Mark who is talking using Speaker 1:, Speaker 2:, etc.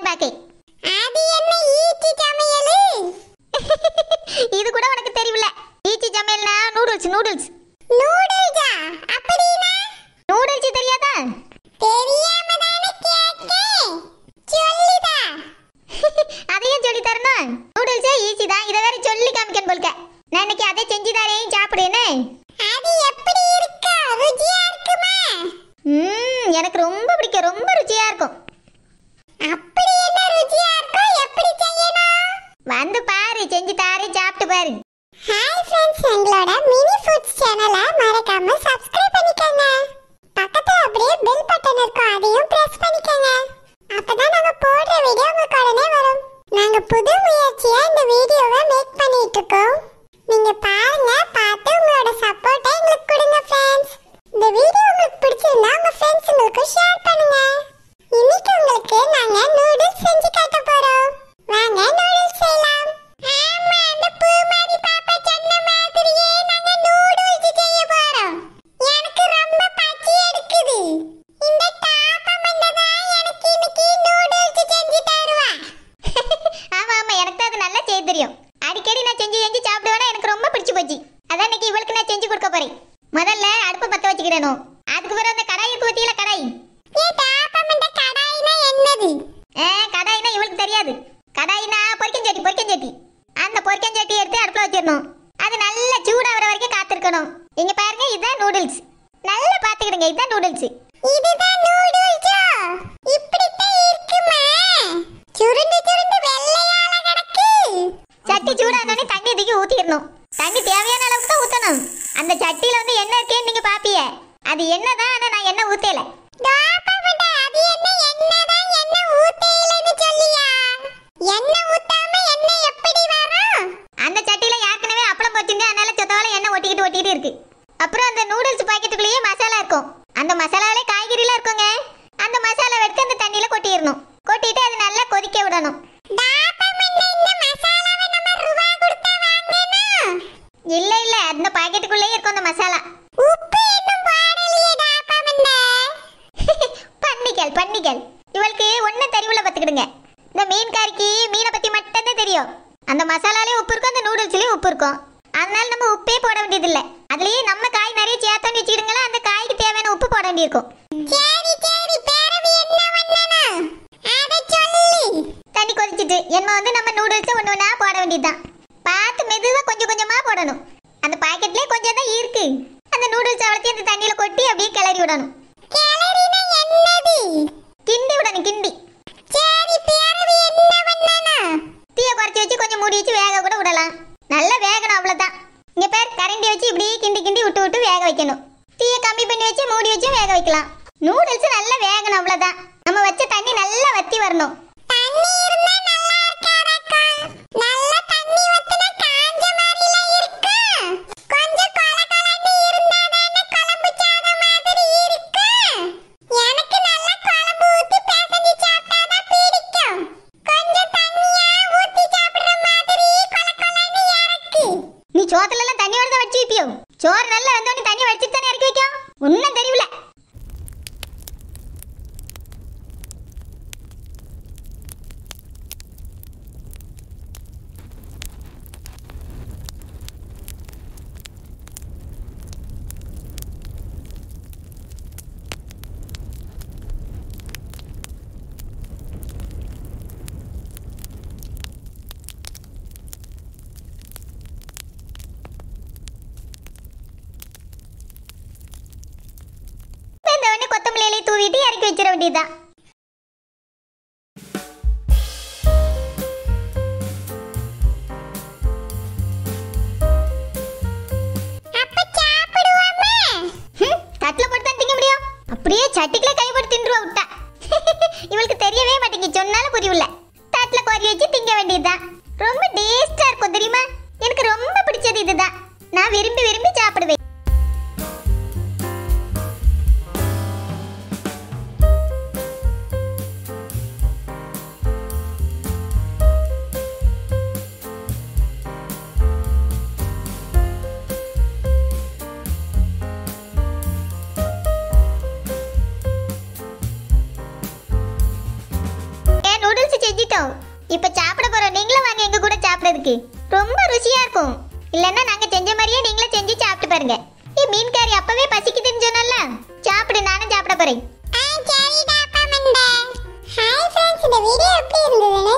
Speaker 1: பார்க்கேன்
Speaker 2: அது என்ன ஈட்டி சமையலு
Speaker 1: இது கூட உனக்கு தெரியல ஈச்சி சமையல்னா நூடுல்ஸ் நூடுல்ஸ்
Speaker 2: நூடுல்ஸா அப்படினா
Speaker 1: நூடுல்ஸ் தெரியாதா
Speaker 2: தெரியாம தானே கேட்டேன் சொல்லுதா
Speaker 1: அதையும் சொல்லி தரணும் நூடுல்ஸே ஈஸி தான் இதை வேற சொல்லி காமிக்கணும் போல்க நான் இன்னைக்கு அதை செஞ்சு தரேன் சாப்பிடுன்னு
Speaker 2: அது எப்படி இருக்கா ருசியா இருக்குமா
Speaker 1: ம் எனக்கு ரொம்ப பிடிக்கும் ரொம்ப ருச்சியா இருக்கும்
Speaker 2: அப்படி என்ன ருசியா இருக்கும் எப்படி செய்யணும்
Speaker 1: வந்து பாரு செஞ்சு தாரே சாப்பிட்டு பாரு
Speaker 2: ஹாய் ஃப்ரெண்ட்ஸ் எங்களோட மினி ஃபுட்ஸ் சேனலை மறக்காம சப்ஸ்கிரைப் பண்ணிக்கோங்க பக்கத்துல அப்படியே பெல் பட்டன் இருக்கும் அதையும் பிரஸ் பண்ணிக்கோங்க அப்பதான் நாங்க போடுற வீடியோ உங்களுக்கு உடனே வரும் நாங்க புது முயற்சியா இந்த வீடியோவை மேக் பண்ணிட்டு இருக்கோம் நீங்க பாருங்க பார்த்து உங்களோட சப்போர்ட்டை எங்களுக்கு கொடுங்க ஃப்ரெண்ட்ஸ் இந்த வீடியோ உங்களுக்கு பிடிச்சிருந்தா உங்க ஃப்ரெண்ட்ஸுங்களுக்கு ஷேர் பண்ணுங்க இன்னைக்கு உங்களுக்கு நாங்க நூடுல்ஸ் செஞ்சு காட்ட போறோம் வாங்க நூடுல்ஸ் செய்யலாம் ஆமா அந்த பூமாரி பாப்பா சொன்ன மாதிரியே நாங்க நூடுல்ஸ் செய்ய போறோம் எனக்கு ரொம்ப பசி எடுக்குது இந்த தாப்பமண்ட தான் எனக்கு இன்னைக்கு நூடுல்ஸ் செஞ்சு தருவா
Speaker 1: ஆமா ஆமா எனக்கு தான் அது நல்லா செய்ய தெரியும் அடிக்கடி நான் செஞ்சு செஞ்சு சாப்பிடுவேனா எனக்கு ரொம்ப பிடிச்சு போச்சு அதான் இன்னைக்கு இவளுக்கு நான் செஞ்சு கொடுக்க போறேன் முதல்ல அடுப்பை பத்த வச்சுக்கிறேனோ அதுக்கு பிறகு அந்த கடாய் இருக்கு பத்தியில கடாய்
Speaker 2: ஏ தாப்பமண்ட கடாய்னா என்னது
Speaker 1: ஏ கடாய்னா இவளுக்கு தெரியாது கடாய்னா பொரிக்கஞ்சட்டி பொரிக்கஞ்சட்டி அந்த பொரிக்கஞ்சட்டி எடுத்து அடுப்புல வச்சிடணும் அது நல்லா சூடாகிற வரைக்கும் காத்திருக்கணும் இங்க பாருங்க இதுதான் நூடுல்ஸ் நல்லா பாத்துக்கிடுங்க இதுதான் நூடுல்ஸ்
Speaker 2: இதுதான் நூடுல்ஸா இப்படித்தான் இருக்குமா சுருண்டு சுருண்டு வெள்ளையால கிடக்கு
Speaker 1: சட்டி சூடானோடனே தண்ணி தூக்கி ஊத்திடணும் தண்ணி தேவையான அளவுக்கு தான் ஊத்தணும் அந்த சட்டியில வந்து என்ன இருக்கேன்னு நீங்க பாப்பீங்க அது என்னதான் ஆனா நான் என்ன ஊத்தல
Speaker 2: தாப்பமண்ட அது என்ன என்னதான் என்ன ஊத்தையிலன்னு சொல்லியா எண்ணெய் ஊத்தாம எண்ணெய் எப்படி வரும்
Speaker 1: அந்த சட்டியில ஏற்கனவே அப்பளம் போச்சிருந்து அதனால சொத்தவால எண்ணெய் ஒட்டிக்கிட்டு ஒட்டிக்கிட்டு இருக்கு அப்புறம் அந்த நூடுல்ஸ் பாக்கெட்டுக்குள்ளேயே மசாலா இருக்கும் அந்த மசாலாவிலே காய்கறிலாம் இருக்குங்க அந்த மசாலா எடுத்து அந்த தண்ணியில கொட்டிடணும் கொட்டிட்டு அது நல்லா கொதிக்க விடணும்
Speaker 2: தாப்பமண்ட இந்த மசாலாவை நம்ம ரூபா கொடுத்தா வாங்கணும்
Speaker 1: இல்ல இல்ல அந்த பாக்கெட்டுக்குள்ளேயே இருக்கும் அந்த மசாலா
Speaker 2: உப்பு இன்னும் போடலையே தாப்பமண்ட
Speaker 1: பண்ணிக்கல் பண்ணிக்கல் இவளுக்கு ஒண்ணு தெரிவுல பத்துக்கிடுங்க இந்த மீன்காரிக்கு மீனை பத்தி மட்டும்தான் தெரியும் அந்த மசாலாலயும் உப்பு இருக்கும் அந்த நூடுல்ஸ்லயும் உப்பு இருக்கும் அதனால நம்ம உப்பே போட வேண்டியதில்லை அதுலயே நம்ம காய் நிறைய சேர்த்தோன்னு வச்சுக்கிடுங்களா அந்த காய்க்கு தேவையான உப்பு போட வேண்டியிருக்கும்
Speaker 2: சரி சரி பிறகு என்ன பண்ணணும் அத சொல்லு
Speaker 1: தண்ணி கொதிச்சிட்டு என்ன வந்து நம்ம நூடுல்ஸ் ஒன்று ஒன்றா போட வேண்டியதுதான் பார்த்து மெதுவாக கொஞ்சம் கொஞ்சமாக போடணும் அந்த பாக்கெட்லேயே கொஞ்சம் தான் இருக்கு அந்த நூடுல்ஸ் அவ்வளோத்தையும் அந்த தண்ணியில் கொட்டி அப்படியே கிளறி விடணும்
Speaker 2: கிளறினா என்னது
Speaker 1: கிண்டி விடணும் கிண்டி
Speaker 2: சரி பிறகு என்ன பண்ணணும்
Speaker 1: தீயை குறைச்சி வச்சு கொஞ்சம் மூடி வச்சு வேக கூட விடலாம் நல்லா வேகணும் அவ்வளோதான் இங்கே பேர் கரண்டி வச்சு இப்படி கிண்டி கிண்டி விட்டு விட்டு வேக வைக்கணும் தீயை கம்மி பண்ணி வச்சு மூடி வச்சு வேக வைக்கலாம் நூடுல்ஸ் நல்லா வேகணும் அவ்வளோதான் நம்ம வச்ச தண்ணி நல்லா வத்தி வரணும்
Speaker 2: தண்ணி இருந்தா நல்லா இருக்காதாக்கா நல்ல தண்ணி ஊத்துனா காஞ்ச மாதிரில இருக்கும் கொஞ்சம் கொல கொலன்னு இருந்தா தானே குழம்பு சாதம் மாதிரி இருக்கும் எனக்கு நல்ல குழம்பு ஊத்தி பிசைஞ்சு சாப்பிட்டாதான் பிடிக்கும் கொஞ்சம் தண்ணியா ஊத்தி சாப்பிடுற மாதிரி கொல கொலன்னு இறக்கு
Speaker 1: நீ சோத்துல எல்லாம் தண்ணியோட தான் வச்சு வைப்பியோ சோறு நல்லா வந்தோடனே தண்ணி வடிச்சிட்டு தானே இறக்கி வைக்கும் ஒன்றும் தெரியல இந்த உடனே கொத்தமல்லி இலையை தூவிட்டு இறக்கி வச்சிட வேண்டியதுதான்
Speaker 2: அப்ப சாப்பிடுவோமா
Speaker 1: ஹம், தட்டுல போட்டு தான் திங்க முடியும் அப்படியே சட்டிக்குள்ள கை போட்டு தின்றுவா விட்டா இவளுக்கு தெரியவே மாட்டேங்குது சொன்னாலும் புரியல தட்டுல கோரி வச்சு திங்க வேண்டியதுதான் ரொம்ப டேஸ்டா இருக்கும் தெரியுமா எனக்கு ரொம்ப பிடிச்சது இதுதான் நான் விரும்பி விரும்பி சாப்பிடுவேன் சாப்பிடுறதுக்கு ரொம்ப ருசியா இருக்கும் இல்லைன்னா நாங்க செஞ்ச மாதிரியே நீங்களே செஞ்சு சாப்பிட்டு பாருங்க ஏ மீன்காரி அப்பவே பசிக்குதுன்னு சொன்னல சாப்பிடு நானும் சாப்பிட போறேன்
Speaker 2: ஆ சரிடா அப்பா மண்டை ஹாய் ஃப்ரெண்ட்ஸ் இந்த வீடியோ எப்படி இருந்ததுன்னு